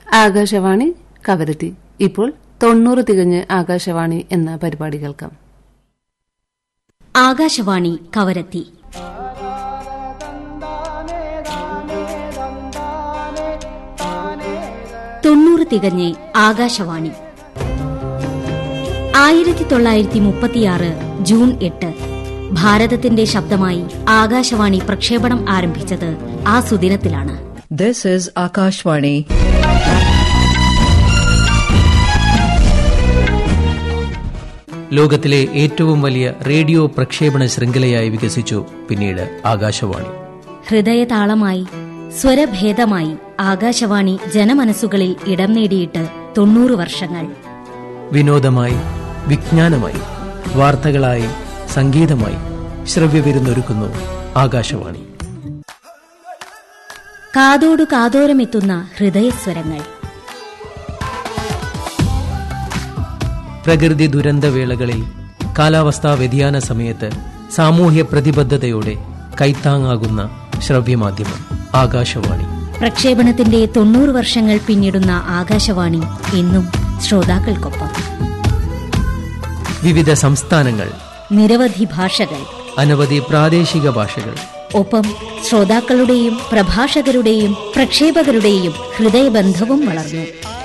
ആകാശവാണി കവരത്തി ഇപ്പോൾ തൊണ്ണൂറ് തികഞ്ഞ് ആകാശവാണി എന്ന പരിപാടി കേൾക്കാം ആകാശവാണി കവരത്തി തൊണ്ണൂറ് തികഞ്ഞ് ആകാശവാണി ആയിരത്തി തൊള്ളായിരത്തി മുപ്പത്തിയാറ് ജൂൺ എട്ട് ഭാരതത്തിന്റെ ശബ്ദമായി ആകാശവാണി പ്രക്ഷേപണം ആരംഭിച്ചത് ആ സുദിനത്തിലാണ് This is Akashvani. ലോകത്തിലെ ഏറ്റവും വലിയ റേഡിയോ പ്രക്ഷേപണ ശൃംഖലയായി വികസിച്ചു പിന്നീട് ആകാശവാണി ഹൃദയതാളമായി സ്വരഭേദമായി ആകാശവാണി ജനമനസ്സുകളിൽ ഇടം നേടിയിട്ട് തൊണ്ണൂറ് വർഷങ്ങൾ വിനോദമായി വിജ്ഞാനമായി വാർത്തകളായി സംഗീതമായി ശ്രവ്യവിരുന്നൊരുക്കുന്നു ആകാശവാണി കാതോടു കാതോരമെത്തുന്ന ഹൃദയസ്വരങ്ങൾ പ്രകൃതി ദുരന്തവേളകളിൽ കാലാവസ്ഥാ വ്യതിയാന സമയത്ത് സാമൂഹ്യ പ്രതിബദ്ധതയോടെ കൈത്താങ്ങാകുന്ന ശ്രവ്യമാധ്യമം ആകാശവാണി പ്രക്ഷേപണത്തിന്റെ തൊണ്ണൂറ് വർഷങ്ങൾ പിന്നിടുന്ന ആകാശവാണി എന്നും ശ്രോതാക്കൾക്കൊപ്പം വിവിധ സംസ്ഥാനങ്ങൾ നിരവധി ഭാഷകൾ അനവധി പ്രാദേശിക ഭാഷകൾ ഒപ്പം ശ്രോതാക്കളുടെയും പ്രഭാഷകരുടെയും പ്രക്ഷേപകരുടെയും ഹൃദയബന്ധവും വളർന്നു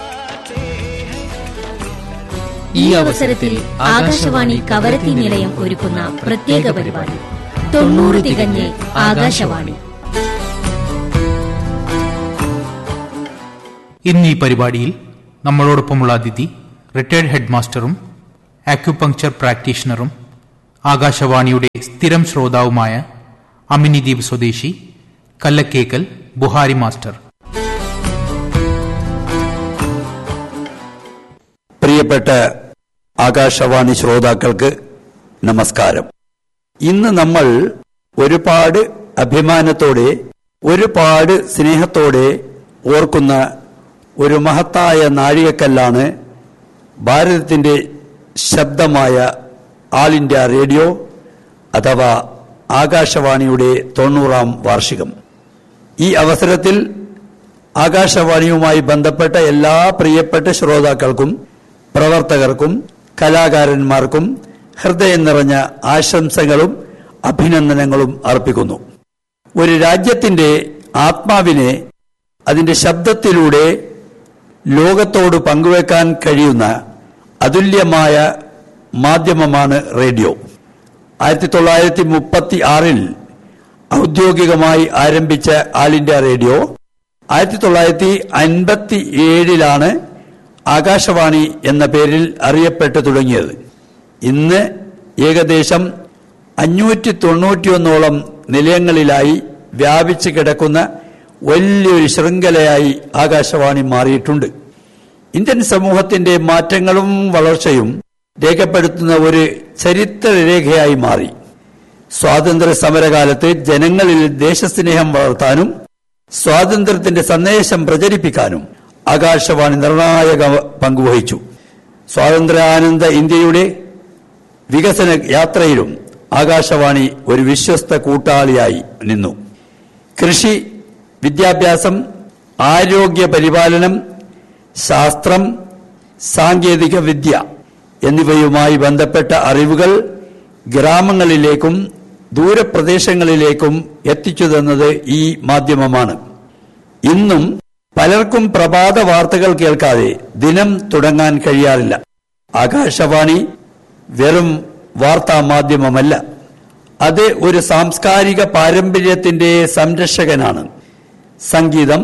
ഈ അവസരത്തിൽ ആകാശവാണി കവരത്തി നിലയം ഒരുക്കുന്ന പ്രത്യേക പരിപാടി തൊണ്ണൂറ് തികഞ്ഞ് ആകാശവാണി ഇന്ന് ഈ പരിപാടിയിൽ നമ്മളോടൊപ്പമുള്ള അതിഥി റിട്ടയർഡ് ഹെഡ് മാസ്റ്ററും ആക്യുപങ്ക്ചർ പ്രാക്ടീഷണറും ആകാശവാണിയുടെ സ്ഥിരം ശ്രോതാവുമായ അമിനിദ്വീപ് സ്വദേശി കല്ലക്കേക്കൽ ബുഹാരി മാസ്റ്റർ പ്രിയപ്പെട്ട ആകാശവാണി ശ്രോതാക്കൾക്ക് നമസ്കാരം ഇന്ന് നമ്മൾ ഒരുപാട് അഭിമാനത്തോടെ ഒരുപാട് സ്നേഹത്തോടെ ഓർക്കുന്ന ഒരു മഹത്തായ നാഴികക്കല്ലാണ് ഭാരതത്തിന്റെ ശബ്ദമായ ആൾ ഇന്ത്യ റേഡിയോ അഥവാ ആകാശവാണിയുടെ തൊണ്ണൂറാം വാർഷികം ഈ അവസരത്തിൽ ആകാശവാണിയുമായി ബന്ധപ്പെട്ട എല്ലാ പ്രിയപ്പെട്ട ശ്രോതാക്കൾക്കും പ്രവർത്തകർക്കും കലാകാരന്മാർക്കും ഹൃദയം നിറഞ്ഞ ആശംസകളും അഭിനന്ദനങ്ങളും അർപ്പിക്കുന്നു ഒരു രാജ്യത്തിന്റെ ആത്മാവിനെ അതിന്റെ ശബ്ദത്തിലൂടെ ലോകത്തോട് പങ്കുവെക്കാൻ കഴിയുന്ന അതുല്യമായ മാധ്യമമാണ് റേഡിയോ ആയിരത്തി തൊള്ളായിരത്തി മുപ്പത്തി ആറിൽ ഔദ്യോഗികമായി ആരംഭിച്ച ആൾ ഇന്ത്യ റേഡിയോ ആയിരത്തി തൊള്ളായിരത്തി അൻപത്തി ഏഴിലാണ് ആകാശവാണി എന്ന പേരിൽ അറിയപ്പെട്ടു തുടങ്ങിയത് ഇന്ന് ഏകദേശം അഞ്ഞൂറ്റി തൊണ്ണൂറ്റിയൊന്നോളം നിലയങ്ങളിലായി വ്യാപിച്ചു കിടക്കുന്ന വലിയൊരു ശൃംഖലയായി ആകാശവാണി മാറിയിട്ടുണ്ട് ഇന്ത്യൻ സമൂഹത്തിന്റെ മാറ്റങ്ങളും വളർച്ചയും രേഖപ്പെടുത്തുന്ന ഒരു ചരിത്രരേഖയായി മാറി സ്വാതന്ത്ര്യ സമരകാലത്ത് ജനങ്ങളിൽ ദേശസ്നേഹം വളർത്താനും സ്വാതന്ത്ര്യത്തിന്റെ സന്ദേശം പ്രചരിപ്പിക്കാനും ആകാശവാണി നിർണായക പങ്കുവഹിച്ചു സ്വാതന്ത്ര്യാനന്ദ ഇന്ത്യയുടെ വികസന യാത്രയിലും ആകാശവാണി ഒരു വിശ്വസ്ത കൂട്ടാളിയായി നിന്നു കൃഷി വിദ്യാഭ്യാസം ആരോഗ്യ പരിപാലനം ശാസ്ത്രം സാങ്കേതിക വിദ്യ എന്നിവയുമായി ബന്ധപ്പെട്ട അറിവുകൾ ഗ്രാമങ്ങളിലേക്കും ദൂരപ്രദേശങ്ങളിലേക്കും എത്തിച്ചു തന്നത് ഈ മാധ്യമമാണ് ഇന്നും പലർക്കും പ്രഭാത വാർത്തകൾ കേൾക്കാതെ ദിനം തുടങ്ങാൻ കഴിയാറില്ല ആകാശവാണി വെറും വാർത്താ മാധ്യമമല്ല അത് ഒരു സാംസ്കാരിക പാരമ്പര്യത്തിന്റെ സംരക്ഷകനാണ് സംഗീതം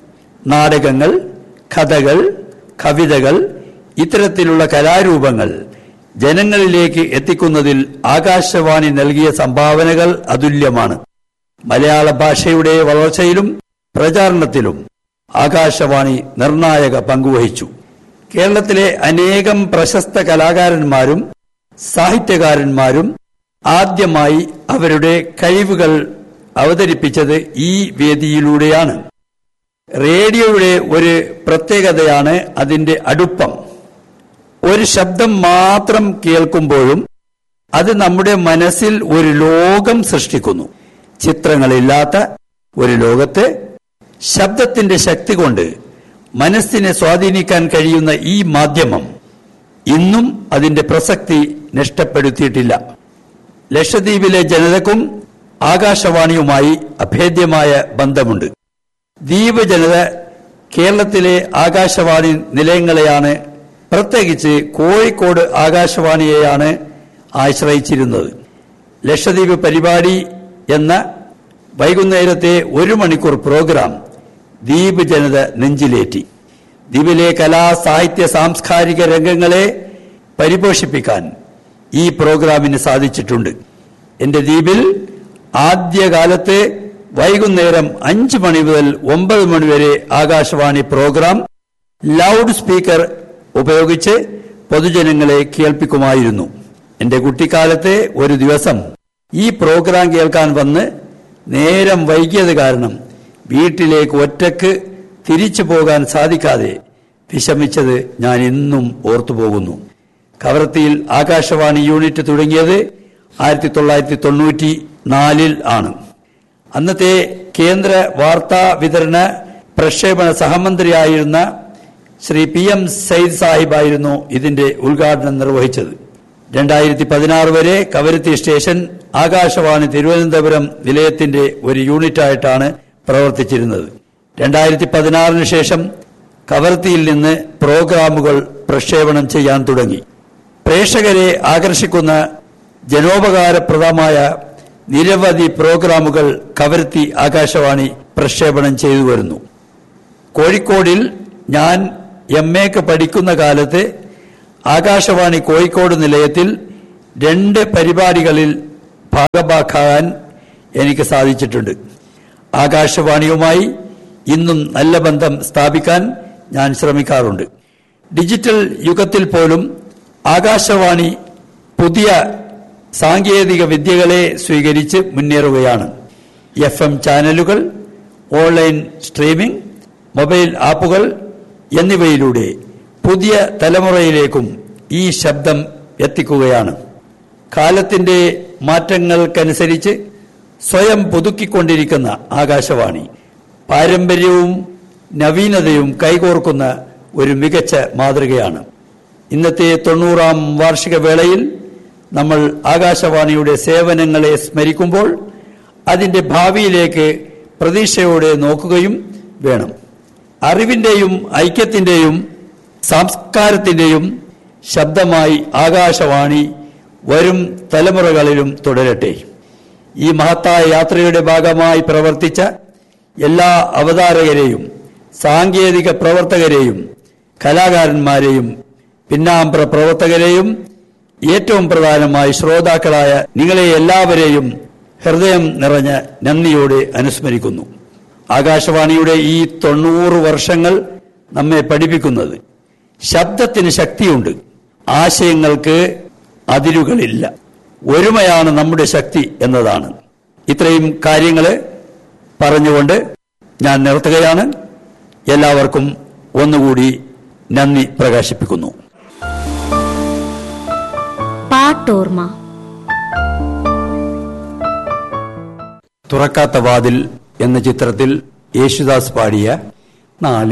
നാടകങ്ങൾ കഥകൾ കവിതകൾ ഇത്തരത്തിലുള്ള കലാരൂപങ്ങൾ ജനങ്ങളിലേക്ക് എത്തിക്കുന്നതിൽ ആകാശവാണി നൽകിയ സംഭാവനകൾ അതുല്യമാണ് മലയാള ഭാഷയുടെ വളർച്ചയിലും പ്രചാരണത്തിലും ആകാശവാണി നിർണായക പങ്കുവഹിച്ചു കേരളത്തിലെ അനേകം പ്രശസ്ത കലാകാരന്മാരും സാഹിത്യകാരന്മാരും ആദ്യമായി അവരുടെ കഴിവുകൾ അവതരിപ്പിച്ചത് ഈ വേദിയിലൂടെയാണ് റേഡിയോയുടെ ഒരു പ്രത്യേകതയാണ് അതിന്റെ അടുപ്പം ഒരു ശബ്ദം മാത്രം കേൾക്കുമ്പോഴും അത് നമ്മുടെ മനസ്സിൽ ഒരു ലോകം സൃഷ്ടിക്കുന്നു ചിത്രങ്ങളില്ലാത്ത ഒരു ലോകത്ത് ശബ്ദത്തിന്റെ ശക്തി കൊണ്ട് മനസ്സിനെ സ്വാധീനിക്കാൻ കഴിയുന്ന ഈ മാധ്യമം ഇന്നും അതിന്റെ പ്രസക്തി നഷ്ടപ്പെടുത്തിയിട്ടില്ല ലക്ഷദ്വീപിലെ ജനതക്കും ആകാശവാണിയുമായി അഭേദ്യമായ ബന്ധമുണ്ട് ദ്വീപ് ജനത കേരളത്തിലെ ആകാശവാണി നിലയങ്ങളെയാണ് പ്രത്യേകിച്ച് കോഴിക്കോട് ആകാശവാണിയെയാണ് ആശ്രയിച്ചിരുന്നത് ലക്ഷദ്വീപ് പരിപാടി എന്ന വൈകുന്നേരത്തെ ഒരു മണിക്കൂർ പ്രോഗ്രാം ദ്വീപ് ജനത നെഞ്ചിലേറ്റി ദ്വീപിലെ കലാ സാഹിത്യ സാംസ്കാരിക രംഗങ്ങളെ പരിപോഷിപ്പിക്കാൻ ഈ പ്രോഗ്രാമിന് സാധിച്ചിട്ടുണ്ട് എന്റെ ദ്വീപിൽ ആദ്യകാലത്ത് വൈകുന്നേരം അഞ്ച് മണി മുതൽ ഒമ്പത് മണി വരെ ആകാശവാണി പ്രോഗ്രാം ലൗഡ് സ്പീക്കർ ഉപയോഗിച്ച് പൊതുജനങ്ങളെ കേൾപ്പിക്കുമായിരുന്നു എന്റെ കുട്ടിക്കാലത്തെ ഒരു ദിവസം ഈ പ്രോഗ്രാം കേൾക്കാൻ വന്ന് നേരം വൈകിയത് കാരണം വീട്ടിലേക്ക് ഒറ്റക്ക് തിരിച്ചു പോകാൻ സാധിക്കാതെ വിഷമിച്ചത് ഞാൻ ഇന്നും ഓർത്തുപോകുന്നു കവർത്തിയിൽ ആകാശവാണി യൂണിറ്റ് തുടങ്ങിയത് ആയിരത്തി തൊള്ളായിരത്തി തൊണ്ണൂറ്റി നാലിൽ ആണ് അന്നത്തെ കേന്ദ്ര വാർത്താ വിതരണ പ്രക്ഷേപണ സഹമന്ത്രിയായിരുന്ന ശ്രീ പി എം സയ്യിദ് സാഹിബായിരുന്നു ഇതിന്റെ ഉദ്ഘാടനം നിർവഹിച്ചത് രണ്ടായിരത്തി പതിനാറ് വരെ കവരത്തി സ്റ്റേഷൻ ആകാശവാണി തിരുവനന്തപുരം നിലയത്തിന്റെ ഒരു യൂണിറ്റായിട്ടാണ് പ്രവർത്തിച്ചിരുന്നത് രണ്ടായിരത്തി പതിനാറിന് ശേഷം കവർത്തിയിൽ നിന്ന് പ്രോഗ്രാമുകൾ പ്രക്ഷേപണം ചെയ്യാൻ തുടങ്ങി പ്രേക്ഷകരെ ആകർഷിക്കുന്ന ജനോപകാരപ്രദമായ നിരവധി പ്രോഗ്രാമുകൾ കവരത്തി ആകാശവാണി പ്രക്ഷേപണം ചെയ്തു വരുന്നു കോഴിക്കോടിൽ ഞാൻ എം എക്ക് പഠിക്കുന്ന കാലത്ത് ആകാശവാണി കോഴിക്കോട് നിലയത്തിൽ രണ്ട് പരിപാടികളിൽ ഭാഗഭാക്കാൻ എനിക്ക് സാധിച്ചിട്ടുണ്ട് ആകാശവാണിയുമായി ഇന്നും നല്ല ബന്ധം സ്ഥാപിക്കാൻ ഞാൻ ശ്രമിക്കാറുണ്ട് ഡിജിറ്റൽ യുഗത്തിൽ പോലും ആകാശവാണി പുതിയ സാങ്കേതിക വിദ്യകളെ സ്വീകരിച്ച് മുന്നേറുകയാണ് എഫ് എം ചാനലുകൾ ഓൺലൈൻ സ്ട്രീമിംഗ് മൊബൈൽ ആപ്പുകൾ എന്നിവയിലൂടെ പുതിയ തലമുറയിലേക്കും ഈ ശബ്ദം എത്തിക്കുകയാണ് കാലത്തിന്റെ മാറ്റങ്ങൾക്കനുസരിച്ച് സ്വയം പുതുക്കിക്കൊണ്ടിരിക്കുന്ന ആകാശവാണി പാരമ്പര്യവും നവീനതയും കൈകോർക്കുന്ന ഒരു മികച്ച മാതൃകയാണ് ഇന്നത്തെ തൊണ്ണൂറാം വാർഷിക വേളയിൽ നമ്മൾ ആകാശവാണിയുടെ സേവനങ്ങളെ സ്മരിക്കുമ്പോൾ അതിന്റെ ഭാവിയിലേക്ക് പ്രതീക്ഷയോടെ നോക്കുകയും വേണം അറിവിന്റെയും ഐക്യത്തിന്റെയും സംസ്കാരത്തിന്റെയും ശബ്ദമായി ആകാശവാണി വരും തലമുറകളിലും തുടരട്ടെ ഈ മഹത്തായ യാത്രയുടെ ഭാഗമായി പ്രവർത്തിച്ച എല്ലാ അവതാരകരെയും സാങ്കേതിക പ്രവർത്തകരെയും കലാകാരന്മാരെയും പിന്നാമ്പ്ര പ്രവർത്തകരെയും ഏറ്റവും പ്രധാനമായി ശ്രോതാക്കളായ നിങ്ങളെ എല്ലാവരെയും ഹൃദയം നിറഞ്ഞ നന്ദിയോടെ അനുസ്മരിക്കുന്നു ആകാശവാണിയുടെ ഈ തൊണ്ണൂറ് വർഷങ്ങൾ നമ്മെ പഠിപ്പിക്കുന്നത് ശബ്ദത്തിന് ശക്തിയുണ്ട് ആശയങ്ങൾക്ക് അതിരുകളില്ല ഒരുമയാണ് നമ്മുടെ ശക്തി എന്നതാണ് ഇത്രയും കാര്യങ്ങൾ പറഞ്ഞുകൊണ്ട് ഞാൻ നിർത്തുകയാണ് എല്ലാവർക്കും ഒന്നുകൂടി നന്ദി പ്രകാശിപ്പിക്കുന്നു പാട്ടോർമ തുറക്കാത്ത വാതിൽ എന്ന ചിത്രത്തിൽ യേശുദാസ് പാടിയ നാളെ